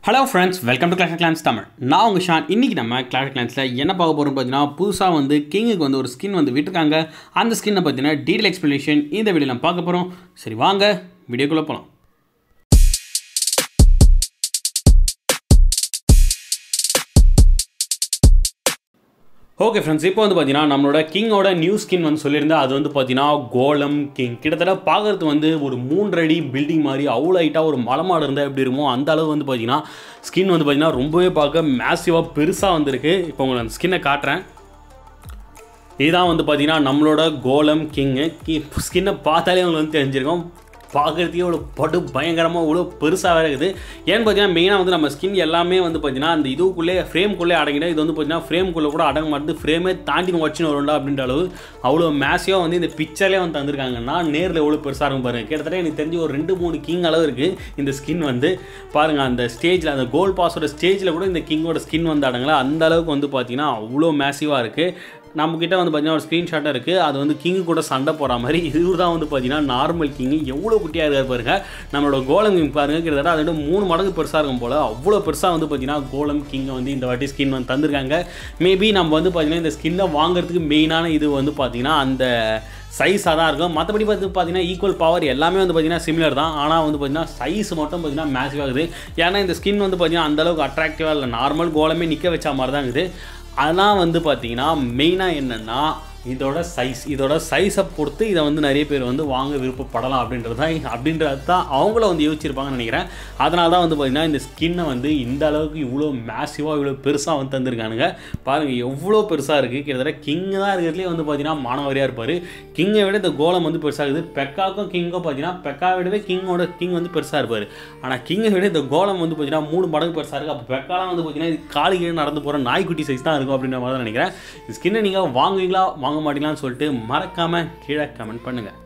hello friends welcome to Clash Clans Tamil நான் உங்கள் Shawn இன்றைக்கி நம்ம கிளாஷ் கிளான்ஸில் என்ன பார்க்க போகிறோம் பார்த்தீங்கன்னா புதுசாக வந்து கிங்குக்கு வந்து ஒரு ஸ்கின் வந்து விட்டுருக்காங்க அந்த ஸ்கின்னை பார்த்தீங்கன்னா டீட்டெயில் எக்ஸ்ப்ளனேஷன் இந்த வீடியோ நம்ம பார்க்க போகிறோம் சரி வாங்க வீடியோக்குள்ளே போகலாம் ஓகே ஃப்ரெண்ட்ஸ் இப்போ வந்து பார்த்தீங்கன்னா நம்மளோட கிங்கோட நியூ ஸ்கின் வந்து சொல்லியிருந்தா அது வந்து பார்த்தீங்கன்னா கோலம் கிங் கிட்டத்தட்ட பார்க்கறது வந்து ஒரு மூன்றடி பில்டிங் மாதிரி அவ்வளோ ஹைட்டாக ஒரு மலை மாடு இருந்தால் எப்படி இருக்குமோ அந்த அளவு வந்து பார்த்தீங்கன்னா ஸ்கின் வந்து பார்த்தீங்கன்னா ரொம்பவே பார்க்க மேசிவாக பெருசாக வந்திருக்கு இப்போ உங்களுக்கு அந்த ஸ்கின்னை காட்டுறேன் இதுதான் வந்து பார்த்தீங்கன்னா நம்மளோட கோலம் கிங்கு கி ஸ்கின்னை பார்த்தாலே உங்களுக்கு வந்து தெரிஞ்சிருக்கும் பார்க்குறதுக்கே இவ்வளோ படு பயங்கரமாக இவ்வளோ பெருசாக வேறு இருக்குது ஏன்னு பார்த்தீங்கன்னா மெயினாக வந்து நம்ம ஸ்கின் எல்லாமே வந்து பார்த்தீங்கன்னா அந்த இதுக்குள்ளே ஃப்ரேம்குள்ளே அடங்கிடும் இது வந்து பார்த்தீங்கன்னா ஃப்ரேம்குள்ளே கூட அடங்க மாட்டேது ஃப்ரேமே தாண்டி வச்சுன்னு வரும்டா அப்படின்ற அளவு அவ்வளோ மேசியாக வந்து இந்த பிக்சர்லேயே வந்து தந்திருக்காங்கன்னா நேரில் எவ்வளோ பெருசாக இருக்கும் பாருங்கள் கிட்டத்தட்ட எனக்கு தெரிஞ்சு ஒரு ரெண்டு மூணு கிங் அளவு இருக்குது இந்த ஸ்கின் வந்து பாருங்கள் அந்த ஸ்டேஜில் அந்த கோல் பாஸோட ஸ்டேஜில் கூட இந்த கிங்கோட ஸ்கின் வந்து அடங்கல அந்த அளவுக்கு வந்து பார்த்தீங்கன்னா அவ்வளோ மேசிவாக இருக்குது நம்மக்கிட்ட வந்து பார்த்தீங்கன்னா ஒரு ஸ்க்ரீன்ஷாட்டாக இருக்குது அது வந்து கிங்கு கூட சண்டை போகிற மாதிரி இது தான் வந்து பார்த்தீங்கன்னா நார்மல் கிங்கு எவ்வளோ குட்டியாக இருக்கார் பாருங்க நம்மளோட கோலம் கிங் பாருங்க கிட்டத்தட்ட அதோட மூணு மடங்கு பெருசாக இருக்கும் போல் அவ்வளோ பெருசாக வந்து பார்த்தீங்கன்னா கோலம் கிங்கை வந்து இந்த வாட்டி ஸ்கின் வந்து தந்திருக்காங்க மேபி நம்ம வந்து பார்த்தீங்கன்னா இந்த ஸ்கின்னை வாங்குறதுக்கு மெயினான இது வந்து பார்த்தீங்கன்னா அந்த சைஸாக தான் இருக்கும் மற்றபடி பார்த்து பார்த்தீங்கன்னா ஈக்குவல் பவர் எல்லாமே வந்து பார்த்தீங்கன்னா சிமிலர் தான் ஆனால் வந்து பார்த்தீங்கன்னா சைஸ் மட்டும் பார்த்தீங்கன்னா மேசிவாக இருக்குது ஏன்னா இந்த ஸ்கின் வந்து பார்த்தீங்கன்னா அந்தளவுக்கு அட்ராக்டிவாக இல்லை நார்மல் கோலமே நிற்க வச்ச மாதிரி தான் இருக்குது அதெல்லாம் வந்து பார்த்தீங்கன்னா மெயினாக என்னென்னா இதோட சைஸ் இதோட சைஸை பொறுத்து இதை வந்து நிறைய பேர் வந்து வாங்க விருப்பப்படலாம் அப்படின்றது தான் அப்படின்றது தான் அவங்கள வந்து யோசிச்சிருப்பாங்கன்னு நினைக்கிறேன் அதனால தான் வந்து பார்த்திங்கன்னா இந்த ஸ்கின்னை வந்து இந்த அளவுக்கு இவ்வளோ மேசிவாக இவ்வளோ பெருசாக வந்து தந்திருக்கானுங்க பாருங்கள் எவ்வளோ பெருசாக இருக்குது கிட்டத்தட்ட கிங் தான் இருக்கிறதுலே வந்து பார்த்திங்கன்னா மானவரியாக இருப்பார் கிங்கை விட இந்த கோலம் வந்து பெருசாக இருக்குது பெக்காக்கும் கிங்கும் பார்த்தீங்கன்னா பெக்கா விடவே கிங்கோட கிங் வந்து பெருசாக இருப்பார் ஆனால் கிங்கை விட இந்த கோலம் வந்து பார்த்தீங்கன்னா மூணு மடங்கு பெருசாக இருக்குது அப்போ பெக்காலாம் வந்து பார்த்தீங்கன்னா இது காலி கீழே நடந்து போகிற நாய்க்குட்டி சைஸ் தான் இருக்கும் அப்படின்ற மாதிரி தான் நினைக்கிறேன் இந்த ஸ்கின்னை நீங்கள் வாங்குவீங்களா வாங்க மாட்டீங்களான்னு சொல்லிட்டு மறக்காமல் கீழே கமெண்ட் பண்ணுங்கள்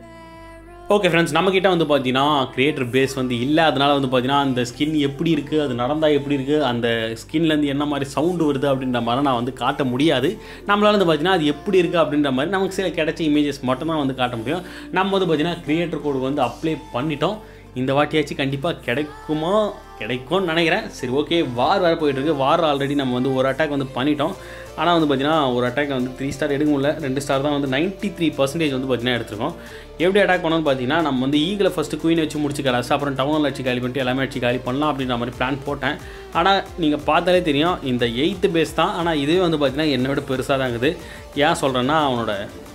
ஓகே ஃப்ரெண்ட்ஸ் நம்மக்கிட்ட வந்து பார்த்தீங்கன்னா கிரியேட்டர் பேஸ் வந்து இல்லை அதனால் வந்து பார்த்தீங்கன்னா அந்த ஸ்கின் எப்படி இருக்குது அது நடந்தால் எப்படி இருக்குது அந்த ஸ்கின்லேருந்து என்ன மாதிரி சவுண்டு வருது அப்படின்ற மாதிரி நான் வந்து காட்ட முடியாது நம்மளால் வந்து பார்த்தீங்கன்னா அது எப்படி இருக்குது அப்படின்ற மாதிரி நமக்கு சில கிடைச்ச இமேஜஸ் மட்டும்தான் வந்து காட்ட முடியும் நம்ம வந்து பார்த்தீங்கன்னா கிரியேட்டர் கோடு வந்து அப்ளை பண்ணிட்டோம் இந்த வாட்டியாச்சும் கண்டிப்பாக கிடைக்குமா கிடைக்கும்னு நினைக்கிறேன் சரி ஓகே வார் வேறு போயிட்டுருக்கு வார் ஆல்ரெடி நம்ம வந்து ஒரு அட்டாக் வந்து பண்ணிட்டோம் ஆனால் வந்து பார்த்திங்கன்னா ஒரு அட்டாக் வந்து த்ரீ ஸ்டார் எடுக்க முடியல ரெண்டு ஸ்டார் தான் வந்து நைன்ட்டி த்ரீ பர்சன்டேஜ் வந்து பார்த்திங்கன்னா எடுத்துருக்கோம் எப்படி அட்டாக் பண்ணோம்னு பார்த்தீங்கன்னா நம்ம வந்து ஈகில் ஃபஸ்ட்டு குயின் வச்சு முடிச்சு கலாஸ் அப்புறம் டவுனில் வச்சு காலி பண்ணிட்டு எல்லாமே வச்சு காலி பண்ணலாம் அப்படின்ற மாதிரி பிளான் போட்டேன் ஆனால் நீங்கள் பார்த்தாலே தெரியும் இந்த எயித்து பேஸ் தான் ஆனால் இதுவே வந்து பார்த்திங்கன்னா என்னை விட பெருசாக தான் இருக்குது ஏன் சொல்கிறேன்னா அவனோட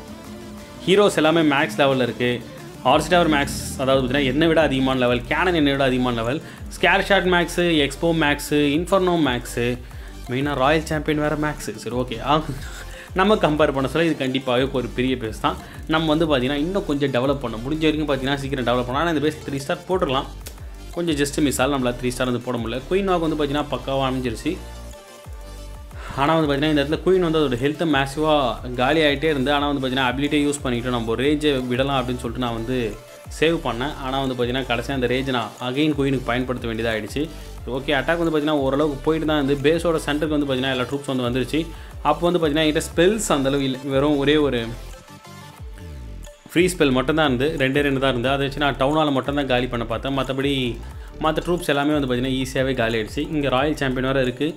ஹீரோஸ் எல்லாமே மேக்ஸ் லெவலில் இருக்குது ஆர்ஸ்டவர் மேக்ஸ் அதாவது பார்த்தீங்கன்னா என்னை விட அதிகமான லெவல் கேனன் என்னை விட அதிகமான level scattershot max X bow max inferno max மெயினாக ராயல் சாம்பியன் வேறு மேக்ஸு சரி ஓகே நம்ம கம்பேர் பண்ண சொல்ல இது கண்டிப்பாகவே ஒரு பெரிய பேஸ் தான் நம்ம வந்து பார்த்திங்கன்னா இன்னும் கொஞ்சம் டெவலப் பண்ண முடிஞ்ச வரைக்கும் பார்த்தீங்கன்னா சீக்கிரம் டெவலப் பண்ணலாம் ஆனால் இந்த பேஸ் த்ரீ ஸ்டார் போட்டுடலாம் கொஞ்சம் ஜஸ்ட் மிஸ் ஆகலாம் நம்மளால் த்ரீ ஸ்டார் வந்து போட முடியல குயின் வாக் வந்து பார்த்திங்கன்னா பக்காவாக அமைஞ்சிருச்சு ஆனால் வந்து பார்த்திங்கன்னா இந்த இடத்துல குயின் வந்து அதோட ஹெல்த்தை மேசிவாக காலி ஆகிட்டே இருந்து ஆனால் வந்து பார்த்திங்கன்னா அபிலிட்டியை யூஸ் பண்ணிவிட்டு நம்ம ரேஜை விடலாம் அப்படின்னு சொல்லிட்டு நான் வந்து சேவ் பண்ணேன் ஆனால் வந்து பார்த்திங்கன்னா கடைசியாக அந்த ரேஜை நான் அகைன் குயினுக்கு பயன்படுத்த வேண்டியதாக ஆகிடுச்சு ஓகே அட்டாக் வந்து பார்த்திங்கன்னா ஓரளவுக்கு போயிட்டு தான் வந்து பேஸோட சென்டருக்கு வந்து பார்த்திங்கன்னா எல்லா ட்ரூப்ஸ் வந்து வந்துருச்சு அப்போ வந்து பார்த்திங்கன்னா என்கிட்ட ஸ்பெல்ஸ் அந்தளவு இல்லை வெறும் ஒரே ஒரு ஃப்ரீ ஸ்பெல் மட்டும் தான் இருந்து ரெண்டே ரெண்டு தான் இருந்து அதை வச்சு நான் டவுனால் மட்டும் தான் காலி பண்ண பார்த்தேன் மற்றபடி மற்ற ட்ரூப்ஸ் எல்லாமே வந்து பார்த்திங்கன்னா ஈஸியாகவே காலி ஆகிடுச்சு இங்கே ராயல் சாம்பியன் வேறு இருக்குது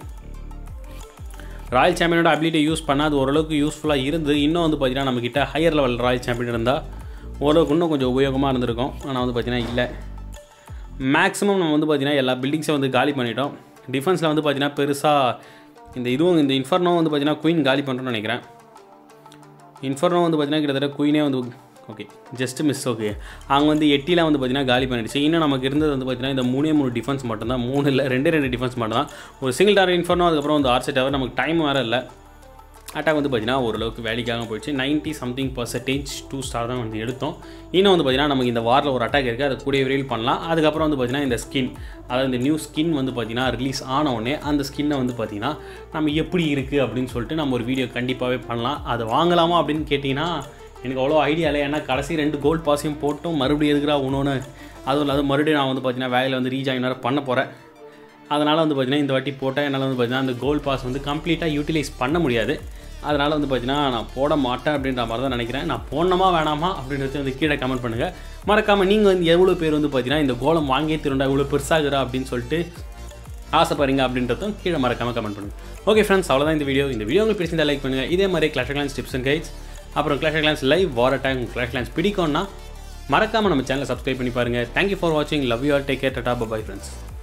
ராயல் சாம்பியனோட அபிலிட்டி யூஸ் பண்ணால் அது ஓரளவுக்கு யூஸ்ஃபுல்லாக இருந்து இன்னும் வந்து பார்த்திங்கன்னா நம்மக்கிட்ட ஹையர் லெவல் ராயல் சாம்பியன் இருந்தால் ஓரளவுக்கு இன்னும் கொஞ்சம் உபயோகமாக இருந்திருக்கும் ஆனால் வந்து பார்த்திங்கன்னா இல்லை மேக்ஸிமம் நம்ம வந்து பார்த்திங்கன்னா எல்லா பில்டிங்ஸும் வந்து காலி பண்ணிட்டோம் டிஃபென்ஸில் வந்து பார்த்திங்கன்னா பெருசாக இந்த இதுவும் இந்த இன்ஃபர்னோ வந்து பார்த்திங்கன்னா குயின் காலி பண்ணுறோன்னு நினைக்கிறேன் இன்ஃபர்னோ வந்து பார்த்திங்கன்னா கிட்டத்தட்ட குயினே வந்து ஓகே ஜஸ்ட் மிஸ் ஓகே அவங்க வந்து எட்டிலாம் வந்து பார்த்திங்கன்னா காலி பண்ணிடுச்சு இன்னும் நமக்கு இருந்தது வந்து பார்த்திங்கன்னா இந்த மூணே மூணு டிஃபென்ஸ் மட்டும்தான் மூணு இல்லை ரெண்டே ரெண்டு டிஃபென்ஸ் மட்டும் தான் ஒரு சிங்கிள் டார் இன்ஃபர்னோ அதுக்கப்புறம் வந்து ஆர்செட் டவர் நமக்கு டைம் வேறு இல்லை அட்டாக் வந்து பார்த்திங்கன்னா ஓரளவுக்கு வேலைக்காக போயிடுச்சு ninety something percentage two star தான் வந்து எடுத்தோம் இன்னும் வந்து பார்த்திங்கன்னா நமக்கு இந்த வாரில் ஒரு அட்டாக் இருக்குது அதை கூடிய விரைவில் பண்ணலாம் அதுக்கப்புறம் வந்து பார்த்திங்கன்னா இந்த ஸ்கின் அதாவது இந்த நியூ ஸ்கின் வந்து பார்த்திங்கன்னா ரிலீஸ் ஆன உடனே அந்த ஸ்கின்னை வந்து பார்த்திங்கன்னா நம்ம எப்படி இருக்குது அப்படின்னு சொல்லிட்டு நம்ம ஒரு வீடியோ கண்டிப்பாகவே பண்ணலாம் அதை வாங்கலாமா அப்படின்னு கேட்டிங்கன்னா எனக்கு அவ்வளோ ஐடியா இல்லை ஏன்னா கடைசி ரெண்டு கோல்ட் பாஸையும் போட்டும் மறுபடியும் எதுக்குறா ஒன்று அதுவும் இல்லாத மறுபடியும் நான் வந்து பார்த்திங்கன்னா வேலையில் வந்து ரீஜாயின் வேறு பண்ண போகிறேன் அதனால் வந்து பார்த்திங்கன்னா இந்த வாட்டி போட்டால் என்னால் வந்து பார்த்திங்கன்னா அந்த கோல்ட் பாஸ் வந்து கம்ப்ளீட்டாக யூட்டிலைஸ் பண்ண முடியாது அதனால் வந்து பார்த்தீங்கன்னா நான் போட மாட்டேன் அப்படின்ற மாதிரி தான் நினைக்கிறேன் நான் போடணுமா வேணாமா அப்படின்றது வந்து கீழே கமெண்ட் பண்ணுங்கள் மறக்காமல் நீங்கள் வந்து எவ்வளோ பேர் வந்து பார்த்தீங்கன்னா இந்த கோலம் வாங்கியே திருண்டா இவ்வளோ பெருசாகுறா அப்படின்னு சொல்லிட்டு ஆசைப்படுறீங்க அப்படின்றதும் கீழே மறக்காமல் கமெண்ட் பண்ணுங்கள் ஓகே ஃப்ரெண்ட்ஸ் அவ்வளோதான் இந்த வீடியோ இந்த வீடியோ உங்களுக்கு பிடிச்சிருந்தா லைக் பண்ணுங்கள் இதே மாதிரி Clash Clans tips and guides அப்புறம் Clash Clans live war attack Clash Clans பிடிக்கும்னா மறக்காமல் நம்ம சேனலை சப்ஸ்கிரைப் பண்ணி பாருங்கள் தேங்க்யூ ஃபார் வாட்சிங் love you all take care tata bye friends